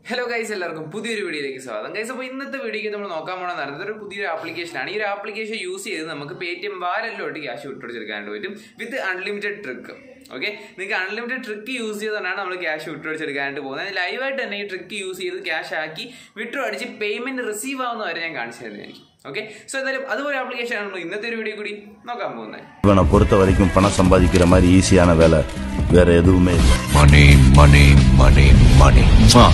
Hello guys എല്ലാവർക്കും പുതിയൊരു വീഡിയോയിലേക്ക് സ്വാഗതം ഗൈസ് അപ്പോൾ ഇന്നത്തെ വീഡിയോക്ക് നമ്മൾ നോക്കാൻ പോകണമെന്ന് പറയുന്നത് ഒരു പുതിയൊരു ആപ്ലിക്കേഷനാണ് ഈ ഒരു ആപ്ലിക്കേഷൻ യൂസ് ചെയ്ത് നമുക്ക് പേ ടി എം വാലെല്ലോട്ട് ക്യാഷ് വിട്ടുപിടിച്ചെടുക്കാനായിട്ട് പറ്റും വിത്ത് അൺലിമിറ്റഡ് ട്രിക്ക് ഓക്കെ നിങ്ങൾക്ക് അൺലിമിറ്റഡ് ട്രിക്ക് യൂസ് ചെയ്തുകൊണ്ടാണ് നമ്മൾ ക്യാഷ് വിട്ടുപിടിച്ചെടുക്കാനായിട്ട് പോകുന്നത് ലൈവായിട്ട് തന്നെ ഈ ട്രിക്ക് യൂസ് ചെയ്ത് ക്യാഷ് ആക്കി വിട്ടു അടിച്ച് പേയ്മെന്റ് റിസീവ് ആവുന്ന വരെ ഞാൻ കാണിച്ചു തരുന്നതായിരിക്കും ഓക്കെ സോ എന്തായാലും അതുപോലെ ആപ്ലിക്കേഷൻ ആണ് നമ്മൾ ഇന്നത്തെ ഒരു വീഡിയോ കൂടി നോക്കാൻ പോകുന്നത് இவனை பொறுத்த வரைக்கும் பணம் சம்பாதிக்கிற மாதிரி ஈஸியான வேலை வேற எதுவுமே இல்லை Money, money, money, money. Mwah.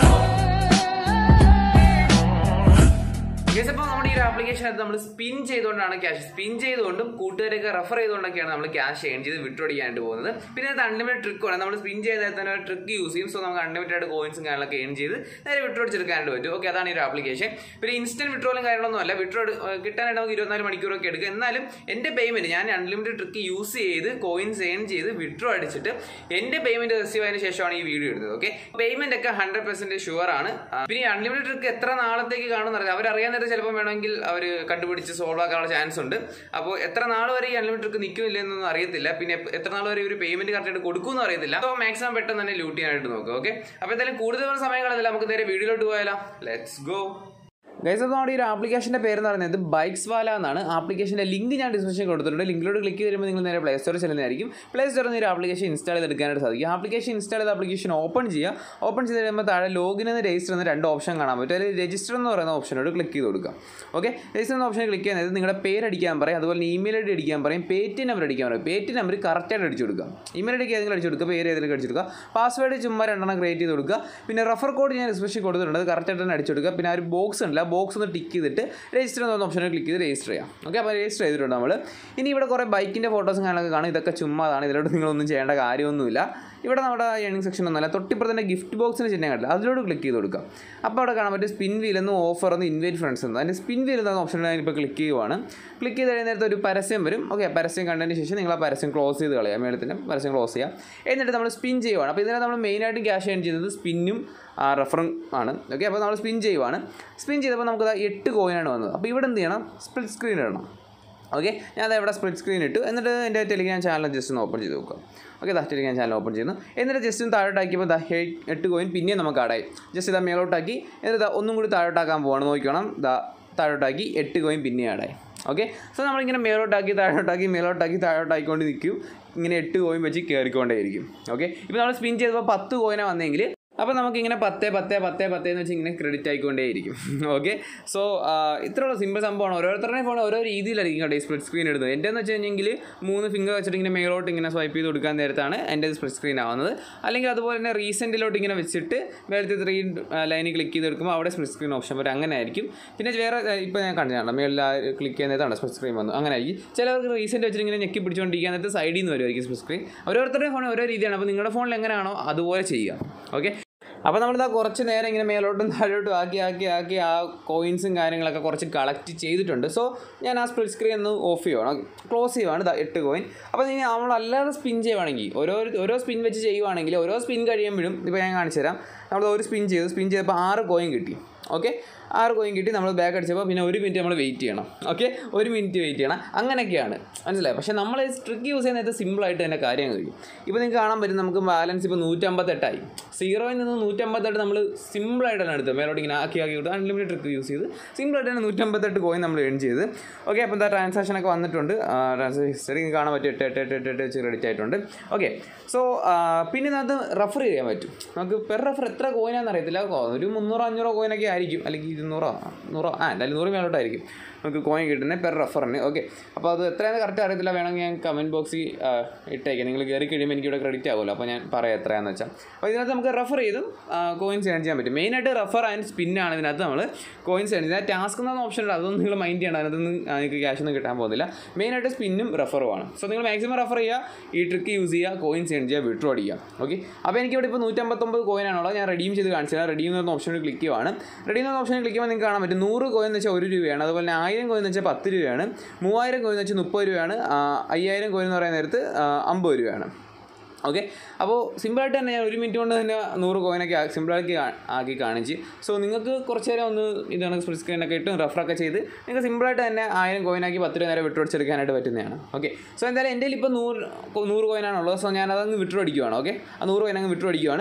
Guys അപ്പോൾ നമ്മുടെ ഈ ഒരു ആപ്ലിക്കേഷൻ നമ്മൾ സ്പിൻ ചെയ്തുകൊണ്ടാണ് ക്യാഷ് സ്പിൻ ചെയ്തുകൊണ്ടും കൂട്ടുകാരൊക്കെ റെഫർ ചെയ്തുകൊണ്ടൊക്കെയാണ് നമ്മൾ ക്യാഷ് ഏൺ ചെയ്ത് വിട്ടുപിടിക്കാനായിട്ട് പോകുന്നത് പിന്നെ അത് അൺലിമിറ്റഡ് ട്രിക്ക് ആണ് നമ്മൾ സ്പിൻ ചെയ്താൽ തന്നെ ഒരു ട്രിക്ക് യൂസ് ചെയ്യും സോ നമുക്ക് അൺലിമിറ്റഡ് കോയിൻസും കാര്യങ്ങളൊക്കെ ഏൺ ചെയ്ത് നേരെ വിട്ടുപിടിച്ചെടുക്കാനായിട്ട് പറ്റും ഓക്കെ അതാണ് ഈ ഒരു ആപ്ലിക്കേഷൻ പിന്നെ ഇൻസ്റ്റന്റ് വിട്രോളും കാര്യങ്ങളൊന്നും അല്ല വിട്രോ കിട്ടാനായിട്ട് നമുക്ക് ഇരുപത്തിനാല് മണിക്കൂറൊക്കെ എടുക്കും എന്നാലും എൻ്റെ പേയ്മെന്റ് ഞാൻ അൺലിമിറ്റഡ് ട്രിക്ക് യൂസ് ചെയ്ത് കോയിൻസ് ഏൺ ചെയ്ത് വിട്രോ അടിച്ചിട്ട് എൻ്റെ പേയ്മെന്റ് റിസീവ് ആയതിനു ശേഷമാണ് ഈ വീഡിയോ എടുത്തത് ഓക്കെ പേയ്മെന്റ് ഒക്കെ ഹൺഡ്രഡ് പെർസെന്റ് ഷുവർ ആണ് ആ, പിന്നെ ഈ അൺലിമിറ്റഡ് ട്രിക്ക് എത്ര നാളത്തേക്ക് കാണുമെന്ന് അറിയാം അവരറിയാൻ നേരത്തെ ചിലപ്പോൾ വേണമെങ്കിൽ അവർ കണ്ടുപിടിച്ച് സോൾവ് ആക്കാനുള്ള ചാൻസ് ഉണ്ട് അപ്പോൾ എത്ര നാൾ വരെ ഈ അൺലിമിറ്റഡ് ട്രിക്ക് നിൽക്കുമില്ല എന്നൊന്നും അറിയത്തില്ല പിന്നെ എപ്പ- എത്ര നാൾ വരെ ഒരു പേയ്മെന്റ് കറക്റ്റായിട്ട് കൊടുക്കുമെന്ന് അറിയത്തില്ല അപ്പോൾ മാക്സിമം പെട്ടെന്ന് തന്നെ ലൂട്ട് ചെയ്യാനായിട്ട് നോക്കുക ഓക്കെ അപ്പോൾ എന്തായാലും കൂടുതൽ സമയം കളഞ്ഞില്ല നമുക്ക് നേരെ വീഡിയോയിലോട്ട് പോയാലോ ലെറ്റ്സ് ഗോ ഗൈസ് അപ്പോൾ നമ്മുടെ ഈ ഒരു ആപ്ലിക്കേഷൻ്റെ പേര് എന്ന് പറയുന്നത് ബൈക്സ് വാല എന്നാണ് ആപ്ലിക്കേഷൻ്റെ ലിങ്ക് ഞാൻ ഡിസ്ക്രിപ്ഷൻ കൊടുത്തിട്ടുണ്ട് ലിങ്കിലോട്ട് ക്ലിക്ക് ചെയ്യുമ്പോൾ നിങ്ങൾ നേരെ പ്ലേ സ്റ്റോറിൽ ചെല്ലുന്നതായിരിക്കും പ്ലേ സ്റ്റോറിൽ നിന്ന് ഒരു ആപ്ലിക്കേഷൻ ഇൻസ്റ്റാൾ ചെയ്തെടുക്കാനായിട്ട് സാധിക്കും ആപ്ലിക്കേഷൻ ഇൻസ്റ്റാൾ ചെയ്ത ആപ്ലിക്കേഷൻ ഓപ്പൺ ചെയ്യുക ഓപ്പൺ ചെയ്ത് കഴിയുമ്പോൾ താഴെ ലോഗിൻ എന്ന് രജിസ്റ്റർ എന്ന രണ്ട് ഓപ്ഷൻ കാണാൻ പറ്റും അതിൽ രജിസ്റ്റർ എന്ന് പറയുന്ന ഓപ്ഷനോട് ക്ലിക്ക് ചെയ്ത് കൊടുക്കുക ഓക്കെ രജിസ്റ്റർ എന്ന ഓപ്ഷൻ ക്ലിക്ക് ചെയ്യുന്നത് നിങ്ങളുടെ പേര് അടിക്കാൻ പറയും അതുപോലെ ഇമെയിൽ ഐ ഡി അടിക്കാൻ പറയും പേ ടി നമ്പർ അടിക്കാൻ പറയും പേ ടി നമ്പർ കറക്റ്റായിട്ട് അടിച്ചു കൊടുക്കുക ഇമെയിൽ ഐ ഡിക്ക് ഏതെങ്കിലും അടിച്ചു കൊടുക്കുക പേര് ഏതെങ്കിലും അടിച്ചു കൊടുക്കുക പാസ്വേഡ് ചുമ്മാ രണ്ടെണ്ണം ക്രിയേറ്റ് ചെയ്ത് കൊടുക്കുക പിന്നെ റെഫർ കോഡ് ഞാൻ എസ്പെഷ്യലി കൊടുത്തിട്ടുണ്ട് അത് കറക്റ്റായിട്ട് തന്നെ അടിച്ചു കൊടുക്കുക പിന്നെ ആ ഒരു ബോക്സ് ഉണ്ട് ആ ബോക്സ് ഒന്ന് ടിക്ക് ചെയ്തിട്ട് രജിസ്റ്റർ എന്ന ഓപ്ഷനിൽ ക്ലിക്ക് ചെയ്ത് രജിസ്റ്റർ ചെയ്യാം ഓക്കെ അപ്പോൾ രജിസ്റ്റർ ചെയ്തിട്ടുണ്ട് നമ്മൾ ഇനി ഇവിടെ കുറേ ബൈക്കിൻ്റെ ഫോട്ടോസും കാര്യങ്ങളൊക്കെ കാണും ഇതൊക്കെ ചുമ്മാതാണ് ഇതിലോട്ട് നിങ്ങളൊന്നും ചെയ്യേണ്ട കാര്യമൊന്നുമില്ല ഇവിടെ നമ്മുടെ ഏണിംഗ് സെക്ഷൻ ഒന്നുമല്ല തൊട്ടിപ്പുറത്ത് തന്നെ ഗിഫ്റ്റ് ബോക്സിന് ചിഹ്നം കണ്ടില്ല അതിലോട്ട് ക്ലിക്ക് ചെയ്ത് കൊടുക്കുക അപ്പോൾ അവിടെ കാണാൻ പറ്റും സ്പിൻ വീൽ എന്ന് ഓഫർ എന്ന് ഇൻവൈറ്റ് ഫ്രണ്ട്സ് എന്ന് അതിൻ്റെ സ്പിൻ വീൽ എന്ന ഓപ്ഷനിൽ ഞാനിപ്പോൾ ക്ലിക്ക് ചെയ്യുവാണ് ക്ലിക്ക് ചെയ്ത് കഴിയുന്ന നേരത്തെ ഒരു പരസ്യം വരും ഓക്കെ പരസ്യം കണ്ടതിന് ശേഷം നിങ്ങൾ ആ പരസ്യം ക്ലോസ് ചെയ്ത് കളയാം മേളത്തിൻ്റെ പരസ്യം ക്ലോസ് ചെയ്യാം എന്നിട്ട് നമ്മൾ സ്പിൻ ചെയ്യുവാണ് അപ്പോൾ ഇതിനകത്ത് നമ്മൾ മെയിനായിട്ടും ക്യാഷ് ഏൺ ചെയ്യുന്നത് സ്പിന്നും റെഫറും ആണ് ഓക്കെ അപ്പോൾ നമ്മൾ സ്പിൻ ചെയ്യുവാണ് സ്പിൻ ചെയ്തപ്പോൾ നമുക്ക് ദാ എട്ട് കോയിനാണ് വന്നത് അപ്പോൾ ഇവിടെ എന്ത് ചെയ്യണം സ്പ്ലിറ്റ് സ്ക്രീൻ ഇടണം ഓക്കെ ഞാൻ ദാ ഇവിടെ സ്പ്ലിറ്റ് സ്ക്രീൻ ഇട്ടു എന്നിട്ട് എൻ്റെ ടെലിഗ്രാം ചാനൽ ജസ്റ്റ് ഒന്ന് ഓപ്പൺ ചെയ്ത് നോക്കുക ഓക്കെ ദാ ടെലിഗ്രാം ചാനൽ ഓപ്പൺ ചെയ്യുന്നു എന്നിട്ട് ജസ്റ്റ് ഒന്ന് താഴോട്ടാക്കിയപ്പോൾ ദാ ഹേ- എട്ട് കോയിൻ പിന്നെയും നമുക്ക് ആടായി ജസ്റ്റ് ഇതാ മേലോട്ടാക്കി എന്നിട്ട് ദാ ഒന്നും കൂടി താഴോട്ടാക്കാൻ പോവാണ് നോക്കണം ദാ താഴോട്ടാക്കി എട്ട് കോയിൻ പിന്നെ ആടായി ഓക്കെ സോ നമ്മളിങ്ങനെ മേലോട്ടാക്കി താഴോട്ടാക്കി മേലോട്ടാക്കി താഴോട്ടാക്കിക്കൊണ്ട് നിൽക്കും ഇങ്ങനെ എട്ട് കോയിൻ വെച്ച് കയറിക്കൊണ്ടേയിരിക്കും ഓക്കെ ഇപ്പോൾ നമ്മൾ സ്പിൻ ചെയ്തപ്പോൾ പത്ത് കോയിനാണ് വന്നെങ്കിൽ അപ്പോൾ നമുക്കിങ്ങനെ പത്ത് പത്ത് പത്ത് പത്ത് എന്ന് വെച്ച് ഇങ്ങനെ ക്രെഡിറ്റ് ആയിക്കൊണ്ടേയിരിക്കും ഓക്കെ സോ ഇത്രയുള്ള സിമ്പിൾ സംഭവമാണ് ഓരോരുത്തരുടെ ഫോൺ ഓരോ രീതിയിലായിരിക്കും കേട്ടോ ഈ സ്പ്ലിറ്റ് സ്ക്രീൻ ഇടുന്നത് എൻ്റെ എന്ന് വെച്ച് കഴിഞ്ഞെങ്കിൽ മൂന്ന് ഫിംഗർ വെച്ചിട്ട് ഇങ്ങനെ മേലോട്ട് ഇങ്ങനെ സ്വൈപ്പ് ചെയ്ത് കൊടുക്കാൻ നേരത്താണ് എൻ്റെ സ്പ്ലിറ്റ് സ്ക്രീൻ ആവുന്നത് അല്ലെങ്കിൽ അതുപോലെ തന്നെ റീസെൻറ്റിലോട്ട് ഇങ്ങനെ വെച്ചിട്ട് മേലത്തെ ത്രീ ലൈനിൽ ക്ലിക്ക് ചെയ്ത് എടുക്കുമ്പോൾ അവിടെ സ്പ്ലിറ്റ് സ്ക്രീൻ ഓപ്ഷൻ വരും അങ്ങനെ ആയിരിക്കും പിന്നെ വേറെ ഇപ്പോൾ ഞാൻ കണ്ടിട്ടുണ്ട് മേളിൽ ക്ലിക്ക് ചെയ്യുന്നതാണ് സ്പ്ലിറ്റ് സ്ക്രീൻ വന്നു അങ്ങനെ ആയിരിക്കും ചിലവർക്ക് റീസെൻറ്റ് വെച്ചിട്ട് ഇങ്ങനെ ഞെക്കി പിടിച്ചുകൊണ്ടിരിക്കാൻ നേരത്തെ സൈഡിൽ നിന്ന് വരുമായിരിക്കും സ്പ്ലിറ്റ് സ്ക്രീൻ ഓരോരുത്തരുടെ ഫോൺ ഓരോ രീതിയാണ് അപ്പോൾ നിങ്ങളുടെ ഫോണിൽ എങ്ങനെയാണോ അതുപോലെ ചെയ്യുക ഓക്കെ അപ്പോൾ നമ്മളിതാ കുറച്ച് നേരം ഇങ്ങനെ മേലോട്ടും താഴോട്ടും ആക്കി ആക്കി ആക്കി ആ കോയിൻസും കാര്യങ്ങളൊക്കെ കുറച്ച് കളക്ട് ചെയ്തിട്ടുണ്ട് സോ ഞാൻ ആ സ്പ്ലിറ്റ് സ്ക്രീൻ ഒന്ന് ഓഫ് ചെയ്യുവാണ് ക്ലോസ് ചെയ്യുവാണ് ദാ എട്ട് കോയിൻ അപ്പോൾ ഇനി നമ്മളല്ലാതെ സ്പിൻ ചെയ്യുവാണെങ്കിൽ ഓരോ ഓരോ സ്പിൻ വെച്ച് ചെയ്യുവാണെങ്കിൽ ഓരോ സ്പിൻ കഴിയുമ്പോഴും ഇപ്പോൾ ഞാൻ കാണിച്ചു തരാം നമ്മൾ ഒരു സ്പിൻ ചെയ്തു സ്പിൻ ചെയ്തപ്പോൾ ആറ് കോയിൻ കിട്ടി ഓക്കെ ആറ് കോയിൻ കിട്ടി നമ്മൾ ബാക്ക് അടിച്ചപ്പോൾ പിന്നെ ഒരു മിനിറ്റ് നമ്മൾ വെയിറ്റ് ചെയ്യണം ഓക്കെ ഒരു മിനിറ്റ് വെയിറ്റ് ചെയ്യണം അങ്ങനെയൊക്കെയാണ് മനസ്സിലായി പക്ഷേ നമ്മൾ ട്രിക്ക് യൂസ് ചെയ്യുന്നത് സിമ്പിളായിട്ട് തന്നെ കാര്യം കഴിയും ഇപ്പോൾ നിങ്ങൾക്ക് കാണാൻ പറ്റും നമുക്ക് ബാലൻസ് ഇപ്പോൾ നൂറ്റമ്പത്തെട്ടായി സീറോയിൽ നിന്ന് നൂറ്റമ്പത്തെട്ട് നമ്മൾ സിമ്പിളായിട്ടാണ് എടുത്തത് മേലോട്ട് ഇങ്ങനെ ആക്കി ആക്കി കൊടുത്ത് അൺലിമിറ്റഡ് ട്രിക്ക് യൂസ് ചെയ്ത് സിമ്പിളായിട്ട് തന്നെ നൂറ്റമ്പത്തെട്ട് കോയിൻ നമ്മൾ ഏൺ ചെയ്ത് ഓക്കെ അപ്പോൾ എന്താ ട്രാൻസാക്ഷൻ ഒക്കെ വന്നിട്ടുണ്ട് ട്രാൻസാക്ഷൻ ഹിസ്റ്ററി കാണാൻ പറ്റും എട്ട് എട്ട് എട്ട് എട്ട് എട്ട് വെച്ച് ക്രെഡിറ്റ് ആയിട്ടുണ്ട് ഓക്കെ സോ പിന്നെ അത് റെഫർ ചെയ്യാൻ പറ്റും നമുക്ക് പെർ റെഫർ എത്ര കോയിനാണെന്ന് അറിയത്തില്ല ഒരു മുന്നൂറോ അഞ്ഞൂറോ കോയിനൊക്കെ ആയിരിക്കും അല്ലെങ്കിൽ ഇരുന്നൂറോ നൂറോ ആ എന്തായാലും നൂറ് മേലോട്ടായിരിക്കും നമുക്ക് കോയിൻ കിട്ടുന്നത് പെർ റെഫറിന് ഓക്കെ അപ്പോൾ അത് എത്രയാണെന്ന് കറക്റ്റ് അറിയത്തില്ല വേണമെങ്കിൽ ഞാൻ കമൻറ്റ് ബോക്സിൽ ഇട്ടേക്കാം നിങ്ങൾ കയറി കഴിയുമ്പോൾ എനിക്ക് ഇവിടെ ക്രെഡിറ്റ് ആകുമല്ലോ അപ്പോൾ ഞാൻ പറയാം എത്രയാണെന്ന് വെച്ചാൽ അപ്പോൾ ഇതിനകത്ത് നമുക്ക് റെഫർ ചെയ്തും കോയിൻസ് ഏൺ ചെയ്യാൻ പറ്റും മെയിനായിട്ട് റെഫർ ആൻഡ് സ്പിന്നാണ് ഇതിനകത്ത് നമ്മൾ കോയിൻസ് ഏൺ ചെയ്യുന്നത് ടാസ്ക് എന്ന ഓപ്ഷൻ ഉണ്ട് അതൊന്നും നിങ്ങൾ മൈൻഡ് ചെയ്യണം അതിനകത്തൊന്നും നിങ്ങൾക്ക് ക്യാഷ് ഒന്നും കിട്ടാൻ പോകുന്നില്ല മെയിനായിട്ട് സ്പിന്നും റെഫറുമാണ് സോ നിങ്ങൾ മാക്സിമം റെഫർ ചെയ്യുക ഈ ട്രിക്ക് യൂസ് ചെയ്യുക കോയിൻസ് ഏൺ ചെയ്യുക വിഡ്രോ അടിക്കുക ഓക്കെ അപ്പോൾ എനിക്ക് ഇവിടെ ഇപ്പോൾ നൂറ്റമ്പത്തൊമ്പത് കോയിനാണുള്ളത് ഞാൻ റെഡീം ചെയ്ത് കാണിച്ചു തരാം റെഡീം എന്ന ഓപ്ഷനിൽ ക്ലിക്ക് ചെയ്യുവാണ് റെഡീം എന്ന ഓപ്ഷനിൽ ക്ലിക്ക് ചെയ്യുമ്പോൾ നിങ്ങൾക്ക് കാണാൻ പറ്റും നൂറ് കോയിൻ എന്ന് വെച്ചാൽ ഒരു രൂപയാണ് അതുപോലെ തന്നെ ആയിരം കോയിൻ എന്ന് വെച്ചാൽ പത്ത് രൂപയാണ് മൂവായിരം കോയിൻ എന്ന് വെച്ചാൽ മുപ്പത് രൂപയാണ് ആ, അയ്യായിരം കോയിൻ എന്ന് പറയുന്ന നേരത്ത് ആ, അമ്പത് രൂപയാണ് ഓക്കെ അപ്പോൾ സിമ്പിളായിട്ട് തന്നെ ഞാൻ ഒരു മിനിറ്റ് കൊണ്ട് തന്നെ നൂറ് കോയിനൊക്കെ സിമ്പിളാക്കി ആക്കി കാണിച്ച് സോ നിങ്ങൾക്ക് കുറച്ച് നേരം ഒന്ന് ഇതാണ് സ്പ്ലിറ്റ് സ്ക്രീനൊക്കെ ഇട്ട് റെഫറൊക്കെ ചെയ്ത് നിങ്ങൾക്ക് സിമ്പിളായിട്ട് തന്നെ ആയിരം കോയിനാക്കി പത്ത് രൂപ നേരം വിട്ടുപിടിച്ചെടുക്കാനായിട്ട് പറ്റുന്നതാണ് ഓക്കെ സോ എന്തായാലും എൻ്റെ ഇപ്പോൾ നൂറ് നൂറ് കോയിനാണുള്ളത് സോ ഞാൻ അതങ്ങ് വിട്ടുപിടിക്കുവാണ് ഓക്കെ ആ നൂറ് കോയിൻ അങ്ങ് വിട്ടുപിടിക്കുവാണ്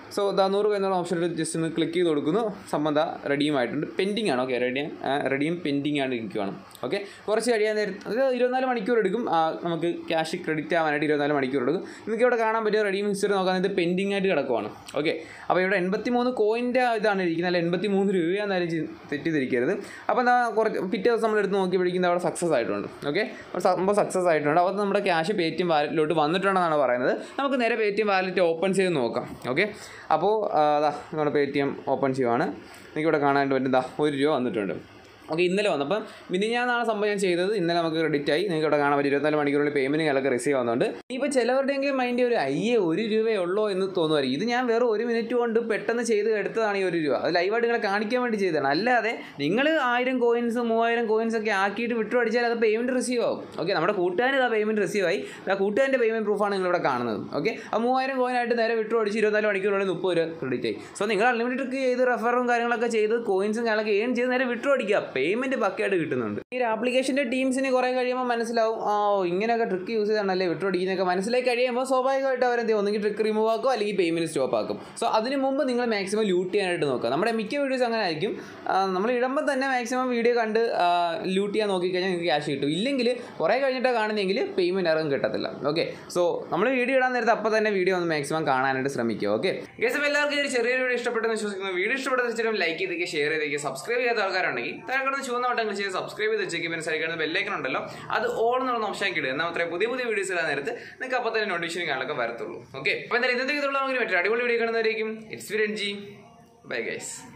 സോ ദാ നൂറ് രൂപ എന്നുള്ള ഓപ്ഷൻ ജസ്റ്റ് ഒന്ന് ക്ലിക്ക് ചെയ്ത് കൊടുക്കുന്നു സംബന്ധ റെഡിയും ആയിട്ടുണ്ട് പെൻഡിങ് ആണ് ഓക്കെ റെഡി റെഡിയും പെൻഡിങ് ആണ് ഇരിക്കുവാണ് ഓക്കെ കുറച്ച് കഴിയാൻ നേരത്ത് അത് ഇരുപത്തിനാല് മണിക്കൂർ എടുക്കും ആ, നമുക്ക് ക്യാഷ് ക്രെഡിറ്റ് ആവാനായിട്ട് ഇരുപത്തിനാല് മണിക്കൂർ എടുക്കും നിങ്ങൾക്ക് ഇവിടെ കാണാൻ പറ്റിയ റെഡിയും ഹിസ്റ്ററി നോക്കാൻ ഇത് പെൻഡിങ് ആയിട്ട് കിടക്കുവാണ് ഓക്കെ അപ്പോൾ ഇവിടെ എൺപത്തി മൂന്ന് കോയിൻ്റെ ഇതാണ് ഇരിക്കുന്നത് അല്ല എൺപത്തി മൂന്ന് രൂപയാണെന്നാലും ചി- തെറ്റിദ്ധരിക്കരുത് അപ്പോൾ എന്താ കുറച്ച് പിറ്റേ ദിവസം നമ്മൾ എടുത്ത് നോക്കിയപ്പോഴേക്കും അവിടെ സക്സസ് ആയിട്ടുണ്ട് ഓക്കെ സംഭവം സക്സസ് ആയിട്ടുണ്ട് അപ്പോൾ നമ്മുടെ ക്യാഷ് പേ ടി എം വാലറ്റിലോട്ട് വന്നിട്ടുണ്ടെന്നാണ് പറയുന്നത് നമുക്ക് നേരെ Paytm wallet open ചെയ്ത് നോക്കാം ഓക്കെ അപ്പോൾ അതാ നമ്മുടെ പേ ടി എം ഓപ്പൺ ചെയ്യുവാണ് നിങ്ങൾക്ക് ഇവിടെ കാണാനായിട്ട് പറ്റും ദാ ഒരു രൂപ വന്നിട്ടുണ്ട് ഓക്കെ ഇന്നലെ വന്നപ്പം മിനിഞ്ഞാന്നാണ് സംഭവം ഞാൻ ചെയ്തത് ഇന്നലെ നമുക്ക് ക്രെഡിറ്റ് ആയി നിങ്ങൾക്ക് ഇവിടെ കാണാൻ പറ്റും ഇരുപത്തിനാല് മണിക്കൂറിൽ പേയ്മെൻറ്റ് കാര്യങ്ങളൊക്കെ റിസീവ് ആവുന്നുണ്ട് ഇപ്പോൾ ചിലവരുടെയെങ്കിലും മൈൻഡ് ഒരു അയ്യേ ഒരു രൂപയേ ഉള്ളോ എന്ന് തോന്നുമായിരിക്കും ഇത് ഞാൻ വെറും ഒരു മിനിറ്റ് കൊണ്ട് പെട്ടെന്ന് ചെയ്ത് എടുത്തതാണ് ഈ ഒരു രൂപ അത് ലൈവായിട്ട് നിങ്ങളെ കാണിക്കാൻ വേണ്ടി ചെയ്തതാണ് അല്ലാതെ നിങ്ങൾ ആയിരം കോയിൻസ് മൂവായിരം കോയിൻസ് ഒക്കെ ആക്കിയിട്ട് വിട്ടു അടിച്ചാൽ അത് പേയ്മെൻറ്റ് റിസീവ് ആവും ഓക്കെ നമ്മുടെ കൂട്ടുകാരൻ ആ പേയ്മെൻറ്റ് റിസീവ് ആയി ആ കൂട്ടുകാരൻ്റെ പേയ്മെൻറ്റ് പ്രൂഫാണ് നിങ്ങളിവിടെ കാണുന്നത് ഓക്കെ ആ മൂവായിരം കോയിനായിട്ട് നേരെ വിട്ടു അടിച്ച് ഇരുപത്തിനാല് മണിക്കൂറുള്ളിൽ മുപ്പത് രൂപ ക്രെഡിറ്റ് ആയി സോ നിങ്ങൾ അൺലിമിറ്റഡ് ട്രിക്ക് ചെയ്ത് റെഫറും കാര്യങ്ങളൊക്കെ ചെയ്ത് കോയിൻസും കാര്യങ്ങളൊക്കെ ഏൺ ചെയ്ത് നേരെ വിട്ടു അടിക്കുക പേയ്മെൻറ്റ് പക്കയായിട്ട് കിട്ടുന്നുണ്ട് ഈ ഒരു ആപ്ലിക്കേഷൻ്റെ ടീംസിന് കുറേ കഴിയുമ്പോൾ മനസ്സിലാവും ആ ഓ ഇങ്ങനെയൊക്കെ ട്രിക്ക് യൂസ് ചെയ്താണല്ലേ വിട്ടു അടിക്കുന്നതൊക്കെ മനസ്സിലായി കഴിയുമ്പോൾ സ്വാഭാവികമായിട്ട് അവരെന്ത് ചെയ്യും ഒന്നെങ്കിൽ ട്രിക്ക് റിമൂവ് ആക്കും അല്ലെങ്കിൽ പേയ്മെൻറ്റ് സ്റ്റോപ്പ് ആക്കും സോ അതിന് മുമ്പ് നിങ്ങൾ മാക്സിമം ലൂട്ട് ചെയ്യാനായിട്ട് നോക്കുക നമ്മുടെ മിക്ക വീഡിയോസ് അങ്ങനെ ആയിരിക്കും ആ, നമ്മൾ ഇടുമ്പോൾ തന്നെ മാക്സിമം വീഡിയോ കണ്ട് ലൂട്ട് ചെയ്യാൻ നോക്കിക്കഴിഞ്ഞാൽ നിങ്ങൾക്ക് ക്യാഷ് കിട്ടും ഇല്ലെങ്കിൽ കുറേ കഴിഞ്ഞിട്ടാണ് കാണുന്നതെങ്കിൽ പേയ്മെൻറ്റ് ആർക്കും കിട്ടത്തില്ല ഓക്കെ സോ നമ്മൾ വീഡിയോ ഇടാൻ നേരത്തെ അപ്പോൾ തന്നെ വീഡിയോ ഒന്ന് മാക്സിമം കാണാനായിട്ട് ശ്രമിക്കുക ഓക്കെ ഗേസ് എല്ലാവർക്കും ഒരു ചെറിയൊരു വീഡിയോ ഇഷ്ടപ്പെട്ടെന്ന് വിശ്വസിക്കുന്നു വീഡിയോ ഇഷ്ടപ്പെട്ടെന്ന് വെച്ചിട്ടും ലൈക്ക് ചെയ്തേക്ക് ഷെയർ ചെയ്തേക്ക് സബ്സ്ക്രൈബ് ചെയ്യാത്ത ആൾക്കാരുണ്ടെങ്കിൽ താഴെ കിടന്ന് ചുവന്ന വട്ടങ്ങൾ ചെയ്ത് സബ്സ്ക്രൈബ് ചെയ്ത് വെച്ചേക്ക് പിന്നെ സൈഡ് കിടന്ന് ബെല്ലൈക്കൺ ഉണ്ടല്ലോ അത് ഓൾ എന്നുള്ള ഓപ്ഷൻ കിട്ടുക എന്നാൽ മാത്രമേ പുതിയ പുതിയ വീഡിയോസ് ഇടാൻ നേരത്ത് നിങ്ങൾക്ക് അപ്പോൾ തന്നെ നോട്ടിഫിക്കേഷൻ കാണാനൊക്കെ വരത്തുള്ളൂ ഓക്കെ അപ്പോൾ എന്തായാലും ഇന്നത്തെ ഇതുള്ള നമുക്ക് പറ്റും അടിപൊളി വീഡിയോ കാണുന്നവരേക്കും it's V G bye guys